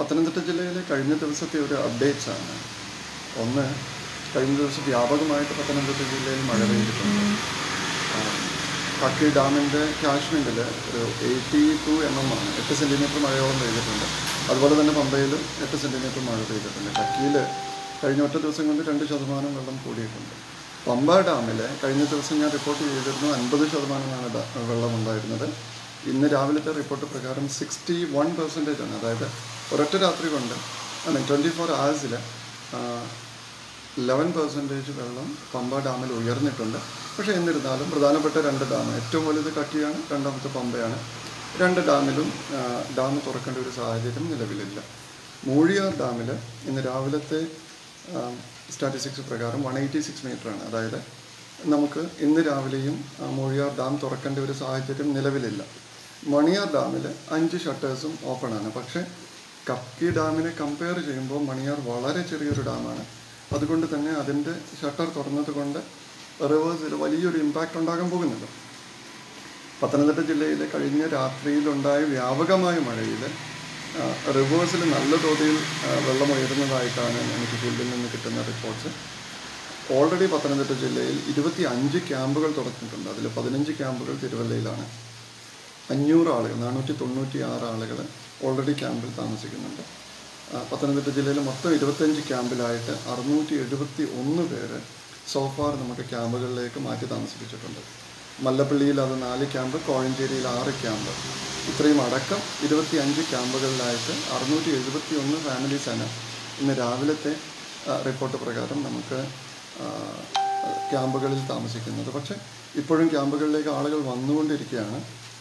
പത്തനംതിട്ട ജില്ലയിലെ കഴിഞ്ഞ ദിവസത്തെ ഒരു അപ്ഡേറ്റ്സ് ആണ് ഒന്ന് കഴിഞ്ഞ ദിവസം വ്യാപകമായിട്ട് പത്തനംതിട്ട ജില്ലയിൽ മഴ പെയ്തിട്ടുണ്ട് ആ, കക്കി ഡാമിൻ്റെ കാശ്മീരിൽ ഒരു എയ്റ്റി ടു എം എം ആണ് എട്ട് സെൻറ്റിമീറ്റർ മഴയോളം പെയ്തിട്ടുണ്ട് അതുപോലെ തന്നെ പമ്പയിലും എട്ട് സെൻറ്റിമീറ്റർ മഴ പെയ്തിട്ടുണ്ട് കക്കിയിൽ കഴിഞ്ഞ ഒറ്റ ദിവസം കൊണ്ട് രണ്ട് ശതമാനം വെള്ളം കൂടിയിട്ടുണ്ട് പമ്പ ഡാമിൽ കഴിഞ്ഞ ദിവസം ഞാൻ റിപ്പോർട്ട് ചെയ്തിരുന്നു അൻപത് ശതമാനമാണ് ഡ- വെള്ളം ഉണ്ടായിരുന്നത് ഇന്ന് രാവിലത്തെ റിപ്പോർട്ട് പ്രകാരം സിക്സ്റ്റി വൺ പെർസെൻറ്റേജ് ആണ് അതായത് ഒരൊറ്റ രാത്രി കൊണ്ട് ഐ മീൻ ട്വൻറ്റി ഫോർ അവേഴ്സിൽ ലെവൻ പെർസെൻറ്റേജ് വെള്ളം പമ്പ ഡാമിൽ ഉയർന്നിട്ടുണ്ട് പക്ഷേ എന്നിരുന്നാലും പ്രധാനപ്പെട്ട രണ്ട് ഡാം ഏറ്റവും വലുത് കക്കിയാണ് രണ്ടാമത്തെ പമ്പയാണ് രണ്ട് ഡാമിലും ആ, ഡാം തുറക്കേണ്ട ഒരു സാഹചര്യം നിലവിലില്ല മൂഴിയാർ ഡാമിൽ ഇന്ന് രാവിലത്തെ സ്റ്റാറ്റിസ്റ്റിക്സ് പ്രകാരം വൺ എയ്റ്റി സിക്സ് മീറ്ററാണ് അതായത് നമുക്ക് ഇന്ന് രാവിലെയും ആ, മൂഴിയാർ ഡാം തുറക്കേണ്ട ഒരു സാഹചര്യം നിലവിലില്ല മണിയാർ ഡാമിൽ അഞ്ച് ഷട്ടേഴ്സും ഓപ്പൺ ആണ് പക്ഷേ കക്കി ഡാമിനെ കമ്പയർ ചെയ്യുമ്പോൾ മണിയാർ വളരെ ചെറിയൊരു ഡാമാണ് അതുകൊണ്ട് തന്നെ അതിൻ്റെ ഷട്ടർ തുറന്നത് കൊണ്ട് റിവേഴ്സിൽ വലിയൊരു ഇമ്പാക്റ്റ് ഉണ്ടാകാൻ പോകുന്നില്ല പത്തനംതിട്ട ജില്ലയിലെ കഴിഞ്ഞ രാത്രിയിലുണ്ടായ വ്യാപകമായ മഴയിൽ റിവേഴ്സിൽ നല്ല തോതിൽ ആ, വെള്ളം ഉയരുന്നതായിട്ടാണ് എനിക്ക് ഫീൽഡിൽ നിന്ന് കിട്ടുന്ന റിപ്പോർട്ട്സ് ഓൾറെഡി പത്തനംതിട്ട ജില്ലയിൽ ഇരുപത്തി അഞ്ച് ക്യാമ്പുകൾ തുറന്നിട്ടുണ്ട് അതിൽ പതിനഞ്ച് ക്യാമ്പുകൾ തിരുവല്ലയിലാണ് അഞ്ഞൂറ് ആളുകൾ നാനൂറ്റി തൊണ്ണൂറ്റി ആറ് ആളുകൾ ഓൾറെഡി ക്യാമ്പിൽ താമസിക്കുന്നുണ്ട് ആ, പത്തനംതിട്ട ജില്ലയിൽ മൊത്തം ഇരുപത്തഞ്ച് ക്യാമ്പിലായിട്ട് അറുന്നൂറ്റി എഴുപത്തി ഒന്ന് പേര് സോഫാർ നമുക്ക് ക്യാമ്പുകളിലേക്ക് മാറ്റി താമസിപ്പിച്ചിട്ടുണ്ട് മല്ലപ്പള്ളിയിൽ അത് നാല് ക്യാമ്പ് കോഴഞ്ചേരിയിൽ ആറ് ക്യാമ്പ് ഇത്രയും അടക്കം ഇരുപത്തി അഞ്ച് ക്യാമ്പുകളിലായിട്ട് അറുന്നൂറ്റി എഴുപത്തി ഒന്ന് ഫാമിലീസാണ് ഇന്ന് രാവിലത്തെ ആ, റിപ്പോർട്ട് പ്രകാരം നമുക്ക് ആ, ക്യാമ്പുകളിൽ താമസിക്കുന്നത് പക്ഷേ ഇപ്പോഴും ക്യാമ്പുകളിലേക്ക് ആളുകൾ വന്നുകൊണ്ടിരിക്കുകയാണ്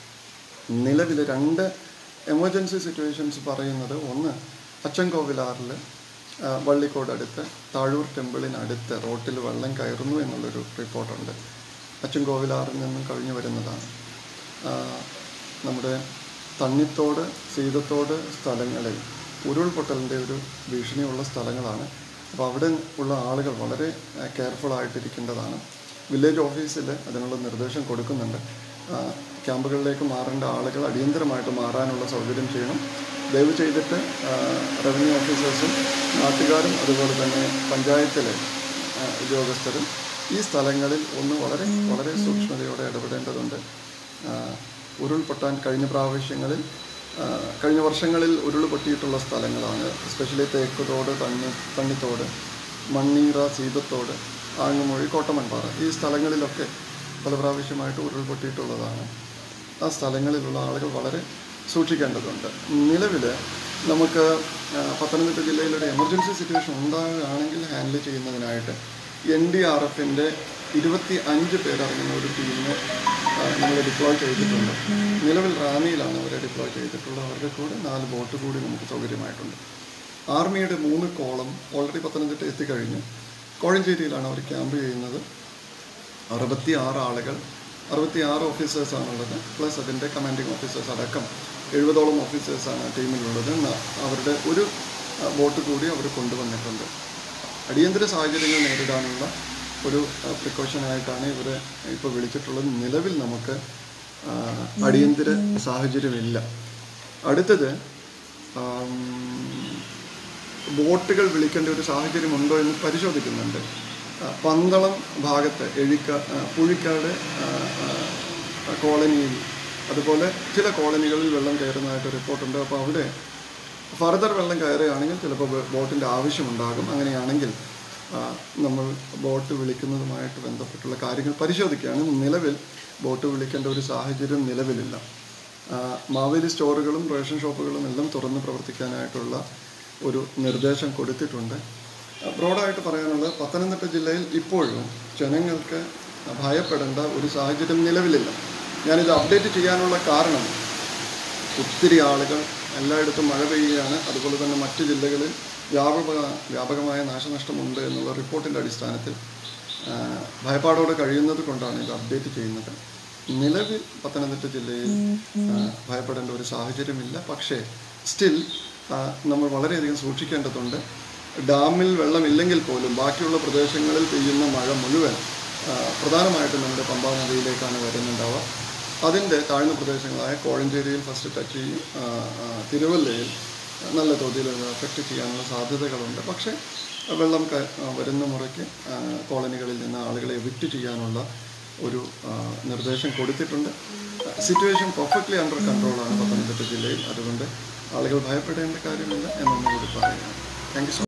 നിലവിൽ രണ്ട് എമർജൻസി സിറ്റുവേഷൻസ് പറയുന്നത് ഒന്ന് അച്ചൻകോവിലാറിൽ ആ, വള്ളിക്കോട് അടുത്ത് താഴൂർ ടെമ്പിളിനടുത്ത് റോട്ടിൽ വെള്ളം കയറുന്നു എന്നുള്ളൊരു റിപ്പോർട്ടുണ്ട് അച്ചൻകോവിലാറിൽ നിന്നും കഴിഞ്ഞു വരുന്നതാണ് ആ, നമ്മുടെ തണ്ണിത്തോട് സീതത്തോട് സ്ഥലങ്ങളിൽ ഉരുൾപൊട്ടലിൻ്റെ ഒരു ഭീഷണിയുള്ള സ്ഥലങ്ങളാണ് അപ്പോൾ അവിടെ ഉള്ള ആളുകൾ വളരെ കെയർഫുൾ ആയിട്ടിരിക്കേണ്ടതാണ് വില്ലേജ് ഓഫീസിൽ അതിനുള്ള നിർദ്ദേശം കൊടുക്കുന്നുണ്ട് ആ, ക്യാമ്പുകളിലേക്ക് മാറേണ്ട ആളുകൾ അടിയന്തരമായിട്ട് മാറാനുള്ള സൗകര്യം ചെയ്യണം ദയവ് ചെയ്തിട്ട് ആ, റവന്യൂ ഓഫീസേഴ്സും നാട്ടുകാരും അതുപോലെ തന്നെ പഞ്ചായത്തിലെ ആ, ഉദ്യോഗസ്ഥരും ഈ സ്ഥലങ്ങളിൽ ഒന്ന് വളരെ വളരെ സൂക്ഷ്മതയോടെ ഇടപെടേണ്ടതുണ്ട് ആ, ഉരുൾപൊട്ടാൻ കഴിഞ്ഞ പ്രാവശ്യങ്ങളിൽ ആ, കഴിഞ്ഞ വർഷങ്ങളിൽ ഉരുൾ പൊട്ടിയിട്ടുള്ള സ്ഥലങ്ങളാണ് എസ്പെഷ്യലി തേക്കുതോട് തണ്ണി തണ്ണിത്തോട് മണ്ണീറ സീതത്തോട് ആങ്ങുമൊഴി കോട്ടമൺപാറ ഈ സ്ഥലങ്ങളിലൊക്കെ പല പ്രാവശ്യമായിട്ട് ഉരുൾ പൊട്ടിയിട്ടുള്ളതാണ് ആ സ്ഥലങ്ങളിലുള്ള ആളുകൾ വളരെ സൂക്ഷിക്കേണ്ടതുണ്ട് നിലവിൽ നമുക്ക് ആ, പത്തനംതിട്ട ജില്ലയിൽ ഒരു എമർജൻസി സിറ്റുവേഷൻ ഉണ്ടാകുകയാണെങ്കിൽ ഹാൻഡിൽ ചെയ്യുന്നതിനായിട്ട് എൻ ഡി ആർ എഫിൻ്റെ ഇരുപത്തി അഞ്ച് പേരടങ്ങുന്ന ഒരു ടീമിനെ നമ്മൾ ഡിപ്ലോയ് ചെയ്തിട്ടുണ്ട് നിലവിൽ റാന്നിയിലാണ് അവരെ ഡിപ്ലോയ് ചെയ്തിട്ടുള്ളത് അവരുടെ കൂടെ നാല് ബോട്ട് കൂടി നമുക്ക് സൗകര്യമായിട്ടുണ്ട് ആർമിയുടെ മൂന്ന് കോളം ഓൾറെഡി പത്തനംതിട്ട എത്തിക്കഴിഞ്ഞു കോഴഞ്ചേരിയിലാണ് അവർ ക്യാമ്പ് ചെയ്യുന്നത് അറുപത്തി ആറ് ആളുകൾ അറുപത്തി ആറ് ഓഫീസേഴ്സാണുള്ളത് പ്ലസ് അതിൻ്റെ കമാൻഡിങ് ഓഫീസേഴ്സ് അടക്കം എഴുപതോളം ഓഫീസേഴ്സാണ് ടീമിലുള്ളത് ന- അവരുടെ ഒരു ആ, ബോട്ട് കൂടി അവർ കൊണ്ടുവന്നിട്ടുണ്ട് അടിയന്തര സാഹചര്യങ്ങൾ നേരിടാനുള്ള ഒരു പ്രിക്കോഷനായിട്ടാണ് ഇവരെ ഇപ്പോൾ വിളിച്ചിട്ടുള്ളത് നിലവിൽ നമുക്ക് ആ, അടിയന്തര സാഹചര്യമില്ല അടുത്തത് ആം, ബോട്ടുകൾ വിളിക്കേണ്ട ഒരു സാഹചര്യമുണ്ടോ എന്ന് പരിശോധിക്കുന്നുണ്ട് ആ, പന്തളം ഭാഗത്ത് എഴിക്ക ആ, പുഴിക്കാട് ആ, ആ, കോളനിയിൽ അതുപോലെ ചില കോളനികളിൽ വെള്ളം കയറുന്നതായിട്ട് റിപ്പോർട്ടുണ്ട് അപ്പോൾ അവിടെ ഫർദർ വെള്ളം കയറുകയാണെങ്കിൽ ചിലപ്പോൾ ബോ- ബോട്ടിൻ്റെ ആവശ്യമുണ്ടാകും അങ്ങനെയാണെങ്കിൽ ആ, നമ്മൾ ബോട്ട് വിളിക്കുന്നതുമായിട്ട് ബന്ധപ്പെട്ടുള്ള കാര്യങ്ങൾ പരിശോധിക്കുകയാണ് നിലവിൽ ബോട്ട് വിളിക്കേണ്ട ഒരു സാഹചര്യം നിലവിലില്ല ആ, മാവേലി സ്റ്റോറുകളും റേഷൻ ഷോപ്പുകളും എല്ലാം തുറന്ന് പ്രവർത്തിക്കാനായിട്ടുള്ള ഒരു നിർദ്ദേശം കൊടുത്തിട്ടുണ്ട് ബ്രോഡായിട്ട് പറയാനുള്ളത് പത്തനംതിട്ട ജില്ലയിൽ ഇപ്പോഴും ജനങ്ങൾക്ക് ഭയപ്പെടേണ്ട ഒരു സാഹചര്യം നിലവിലില്ല ഞാനിത് അപ്ഡേറ്റ് ചെയ്യാനുള്ള കാരണം ഒത്തിരി ആളുകൾ എല്ലായിടത്തും മഴ പെയ്യുകയാണ് അതുപോലെ തന്നെ മറ്റ് ജില്ലകളിൽ വ്യാപക വ്യാപകമായ നാശനഷ്ടമുണ്ട് എന്നുള്ള റിപ്പോർട്ടിൻ്റെ അടിസ്ഥാനത്തിൽ ആ, ഭയപ്പാടോടെ കഴിയുന്നത് കൊണ്ടാണ് ഇത് അപ്ഡേറ്റ് ചെയ്യുന്നത് നിലവിൽ പത്തനംതിട്ട ജില്ലയിൽ ആ, ഭയപ്പെടേണ്ട ഒരു സാഹചര്യമില്ല പക്ഷേ സ്റ്റിൽ നമ്മൾ വളരെയധികം സൂക്ഷിക്കേണ്ടതുണ്ട് ഡാമിൽ വെള്ളമില്ലെങ്കിൽ പോലും ബാക്കിയുള്ള പ്രദേശങ്ങളിൽ പെയ്യുന്ന മഴ മുഴുവൻ ആ, പ്രധാനമായിട്ടും നമ്മുടെ പമ്പാ നദിയിലേക്കാണ് വരുന്നുണ്ടാവുക അതിൻ്റെ താഴ്ന്ന പ്രദേശങ്ങളായ കോഴഞ്ചേരിയിൽ ഫസ്റ്റ് ടച്ച് ചെയ്യും ആ, ആ, തിരുവല്ലയിൽ നല്ല തോതിൽ എഫക്റ്റ് ചെയ്യാനുള്ള സാധ്യതകളുണ്ട് പക്ഷേ വെള്ളം ക- വരുന്ന മുറയ്ക്ക് ആ, കോളനികളിൽ നിന്ന് ആളുകളെ എവിക്റ്റ് ചെയ്യാനുള്ള ഒരു ആ, നിർദ്ദേശം കൊടുത്തിട്ടുണ്ട് സിറ്റുവേഷൻ പെർഫെക്റ്റ്ലി അണ്ടർ കൺട്രോളാണ് പത്തനംതിട്ട ജില്ലയിൽ അതുകൊണ്ട് ആളുകൾ ഭയപ്പെടേണ്ട കാര്യമില്ല എന്നൊന്നുകൂടി പറയുകയാണ് താങ്ക് യു സോ